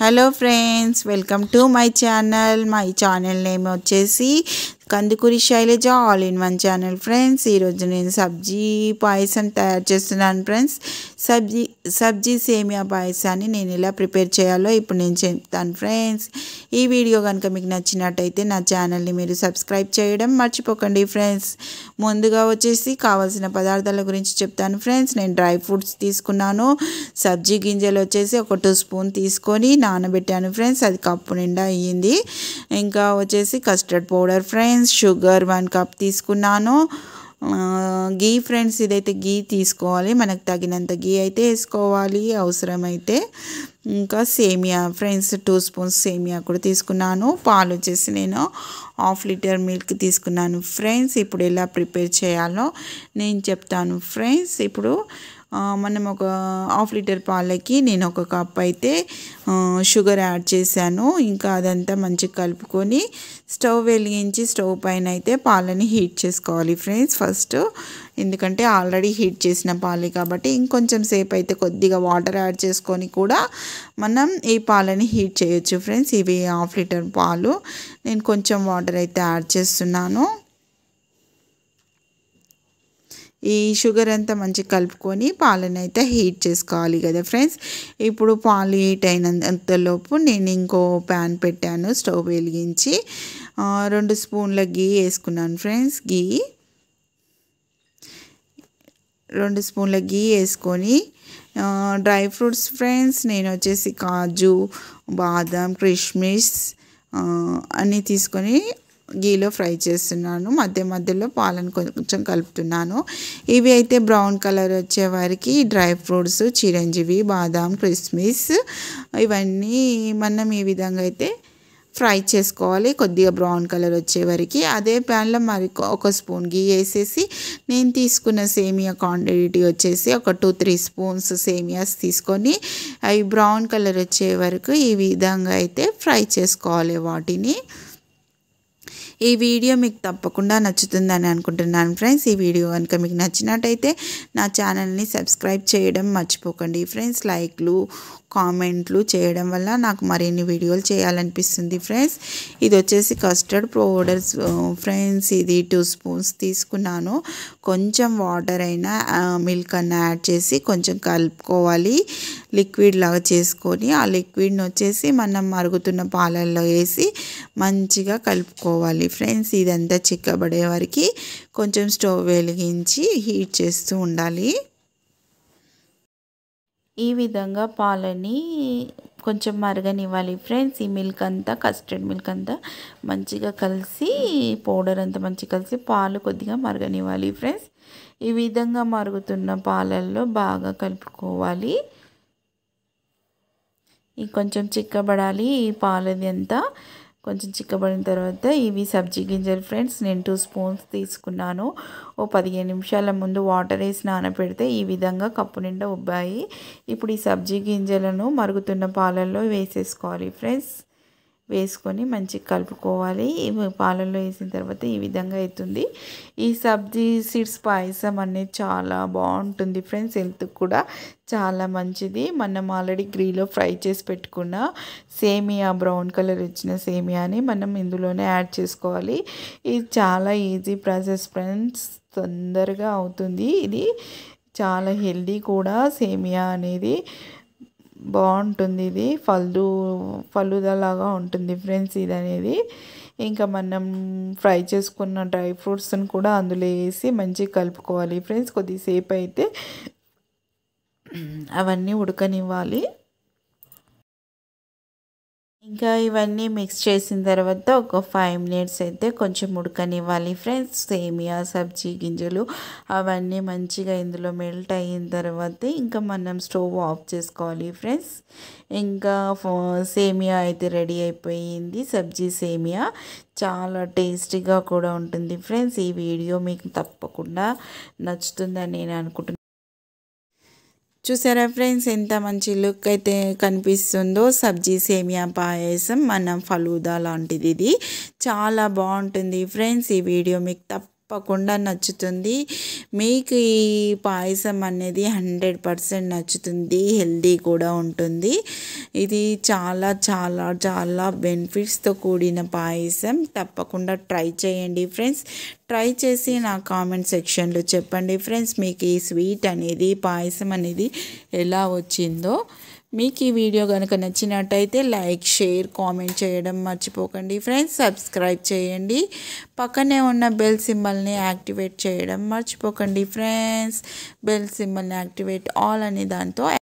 hello friends welcome to my channel my channel name వచ్చేసి Kandukuri Sailaja all in one channel friends ఈరోజు నేను సబ్జీ పాయసం తయారు చేస్తున్నాను ఫ్రెండ్స్ సబ్జీ సబ్జీ సేమియా పాయసాన్ని నేను ఎలా ప్రిపేర్ చేయాలో ఇప్పుడు నేను చెప్తాను ఫ్రెండ్స్ ఈ వీడియో కనుక మీకు నచ్చినట్టయితే నా ఛానల్ని మీరు సబ్స్క్రైబ్ చేయడం మర్చిపోకండి ఫ్రెండ్స్ ముందుగా వచ్చేసి కావాల్సిన పదార్థాల గురించి చెప్తాను ఫ్రెండ్స్ నేను డ్రై ఫ్రూట్స్ తీసుకున్నాను సబ్జీ గింజలు వచ్చేసి ఒక టూ స్పూన్ తీసుకొని నానబెట్టాను ఫ్రెండ్స్ అది కప్పు నిండా అయ్యింది ఇంకా వచ్చేసి custard powder friends sugar one cup తీసుకున్నాను గీ ఫ్రెండ్స్ ఇదైతే గీ తీసుకోవాలి మనకు తగినంత గీ అయితే వేసుకోవాలి అవసరమైతే ఇంకా సేమియా ఫ్రెండ్స్ టూ స్పూన్స్ సేమియా కూడా తీసుకున్నాను పాలు వచ్చేసి నేను హాఫ్ లీటర్ మిల్క్ తీసుకున్నాను ఫ్రెండ్స్ ఇప్పుడు ఎలా ప్రిపేర్ చేయాలో నేను చెప్తాను ఫ్రెండ్స్ ఇప్పుడు మనం ఒక హాఫ్ లీటర్ పాలకి నేను ఒక కప్ అయితే షుగర్ యాడ్ చేశాను ఇంకా అదంతా మంచిగా కలుపుకొని స్టవ్ వెలిగించి స్టవ్ పైన అయితే పాలని హీట్ చేసుకోవాలి ఫ్రెండ్స్ ఫస్ట్ ఎందుకంటే ఆల్రెడీ హీట్ చేసిన పాలు కాబట్టి ఇంకొంచెం సేపు అయితే కొద్దిగా వాటర్ యాడ్ చేసుకొని కూడా మనం ఈ పాలని హీట్ చేయొచ్చు ఫ్రెండ్స్ ఇవి హాఫ్ లీటర్ పాలు నేను కొంచెం వాటర్ అయితే యాడ్ చేస్తున్నాను ఈ షుగర్ అంతా మంచిగా కలుపుకొని పాలను అయితే హీట్ చేసుకోవాలి కదా ఫ్రెండ్స్ ఇప్పుడు పాలు హీట్ అయినంతలోపు నేను ఇంకో ప్యాన్ పెట్టాను స్టవ్ వెలిగించి రెండు స్పూన్ల గీ వేసుకున్నాను ఫ్రెండ్స్ గీ రెండు స్పూన్ల గీ వేసుకొని డ్రై ఫ్రూట్స్ ఫ్రెండ్స్ నేను వచ్చేసి కాజు బాదం కిష్మిష్ అన్నీ తీసుకొని గీలో ఫ్రై చేస్తున్నాను మధ్య మధ్యలో పాలను కొంచెం కలుపుతున్నాను ఇవి అయితే బ్రౌన్ కలర్ వచ్చే వరకు డ్రై ఫ్రూట్స్ చిరంజీవి బాదాం క్రిస్మిస్ ఇవన్నీ మనం ఈ విధంగా అయితే ఫ్రై చేసుకోవాలి కొద్దిగా బ్రౌన్ కలర్ వచ్చే వరకు అదే ప్యాన్లో మరి ఒక స్పూన్ గీ వేసేసి నేను తీసుకున్న సేమియా క్వాంటిటీ వచ్చేసి ఒక టూ త్రీ స్పూన్స్ సేమియాస్ తీసుకొని అవి బ్రౌన్ కలర్ వచ్చే వరకు ఈ విధంగా అయితే ఫ్రై చేసుకోవాలి వాటిని ఈ వీడియో మీకు తప్పకుండా నచ్చుతుందని అనుకుంటున్నాను ఫ్రెండ్స్ ఈ వీడియో కనుక మీకు నచ్చినట్టయితే నా ఛానల్ని సబ్స్క్రైబ్ చేయడం మర్చిపోకండి ఫ్రెండ్స్ లైక్లు కామెంట్లు చేయడం వల్ల నాకు మరిన్ని వీడియోలు చేయాలనిపిస్తుంది ఫ్రెండ్స్ ఇది వచ్చేసి కస్టర్డ్ పౌడర్స్ ఫ్రెండ్స్ ఇది టూ స్పూన్స్ తీసుకున్నాను కొంచెం వాటర్ అయినా మిల్క్ అన్న యాడ్ చేసి కొంచెం కలుపుకోవాలి లిక్విడ్ లాగా చేసుకొని ఆ లిక్విడ్ని వచ్చేసి మనం మరుగుతున్న పాలల్లో వేసి మంచిగా కలుపుకోవాలి ఫ్రెండ్స్ ఇదంతా చిక్కబడే వరకు కొంచెం స్టవ్ వెలిగించి హీట్ చేస్తూ ఉండాలి ఈ విధంగా పాలని కొంచెం మరగనివ్వాలి ఫ్రెండ్స్ ఈ మిల్క్ అంతా కస్టర్డ్ మిల్క్ అంతా మంచిగా కలిసి పౌడర్ అంతా మంచిగా కలిసి పాలు కొద్దిగా మరగనివ్వాలి ఫ్రెండ్స్ ఈ విధంగా మరుగుతున్న పాలల్లో బాగా కలుపుకోవాలి ఈ కొంచెం చిక్కబడాలి ఈ పాలది అంతా కొంచెం చిక్కబడిన తర్వాత ఇవి సబ్జీ గింజలు ఫ్రెండ్స్ నేను టూ స్పూన్స్ తీసుకున్నాను ఓ పదిహేను నిమిషాల ముందు వాటర్ వేసి నానపెడితే ఈ విధంగా కప్పు నిండా ఉబ్బాయి ఇప్పుడు ఈ సబ్జీ గింజలను మరుగుతున్న పాలల్లో వేసేసుకోవాలి ఫ్రెండ్స్ వేసుకొని మంచిగా కలుపుకోవాలి పాలల్లో వేసిన తర్వాత ఈ విధంగా అవుతుంది ఈ సబ్జీ సీడ్స్ పాయసం అనేది చాలా బాగుంటుంది ఫ్రెండ్స్ హెల్త్ కూడా చాలా మంచిది మనం ఆల్రెడీ గ్రీలో ఫ్రై చేసి పెట్టుకున్న సేమియా బ్రౌన్ కలర్ వచ్చిన సేమియాని మనం ఇందులోనే యాడ్ చేసుకోవాలి ఇది చాలా ఈజీ ప్రాసెస్ ఫ్రెండ్స్ తొందరగా అవుతుంది ఇది చాలా హెల్దీ కూడా సేమియా అనేది బాగుంటుంది ఇది ఫల్దు ఫలుదలాగా ఉంటుంది ఫ్రెండ్స్ ఇది అనేది ఇంకా మనం ఫ్రై చేసుకున్న డ్రై ఫ్రూట్స్ని కూడా అందులో వేసి మంచిగా కలుపుకోవాలి ఫ్రెండ్స్ కొద్దిసేపు అయితే అవన్నీ ఉడకనివ్వాలి ఇంకా ఇవన్నీ మిక్స్ చేసిన తర్వాత ఒక ఫైవ్ మినిట్స్ అయితే కొంచెం ఉడకనివ్వాలి ఫ్రెండ్స్ సేమియా సబ్జీ గింజలు అవన్నీ మంచిగా ఇందులో మెల్ట్ అయిన తర్వాత ఇంకా మనం స్టవ్ ఆఫ్ చేసుకోవాలి ఫ్రెండ్స్ ఇంకా సేమియా అయితే రెడీ అయిపోయింది సబ్జీ సేమియా చాలా టేస్టీగా కూడా ఉంటుంది ఫ్రెండ్స్ ఈ వీడియో మీకు తప్పకుండా నచ్చుతుందని నేను అనుకుంటున్నాను చూసారా ఫ్రెండ్స్ ఎంత మంచి లుక్ అయితే కనిపిస్తుందో సబ్జీ సేమియా పాయసం మన ఫలూదా లాంటిది ఇది చాలా బాగుంటుంది ఫ్రెండ్స్ ఈ వీడియో మీకు తప్ప తప్పకుండా నచ్చుతుంది మీకు ఈ పాయసం అనేది హండ్రెడ్ పర్సెంట్ నచ్చుతుంది హెల్దీ కూడా ఉంటుంది ఇది చాలా చాలా చాలా బెనిఫిట్స్తో కూడిన పాయసం తప్పకుండా ట్రై చేయండి ఫ్రెండ్స్ ట్రై చేసి నా కామెంట్ సెక్షన్లో చెప్పండి ఫ్రెండ్స్ మీకు ఈ స్వీట్ అనేది పాయసం అనేది ఎలా వచ్చిందో మీకు ఈ వీడియో కనుక నచ్చినట్టయితే లైక్ షేర్ కామెంట్ చేయడం మర్చిపోకండి ఫ్రెండ్స్ సబ్స్క్రైబ్ చేయండి పక్కనే ఉన్న బెల్ సింబల్ని యాక్టివేట్ చేయడం మర్చిపోకండి ఫ్రెండ్స్ బెల్ సింబల్ని యాక్టివేట్ ఆల్ అనే దాంతో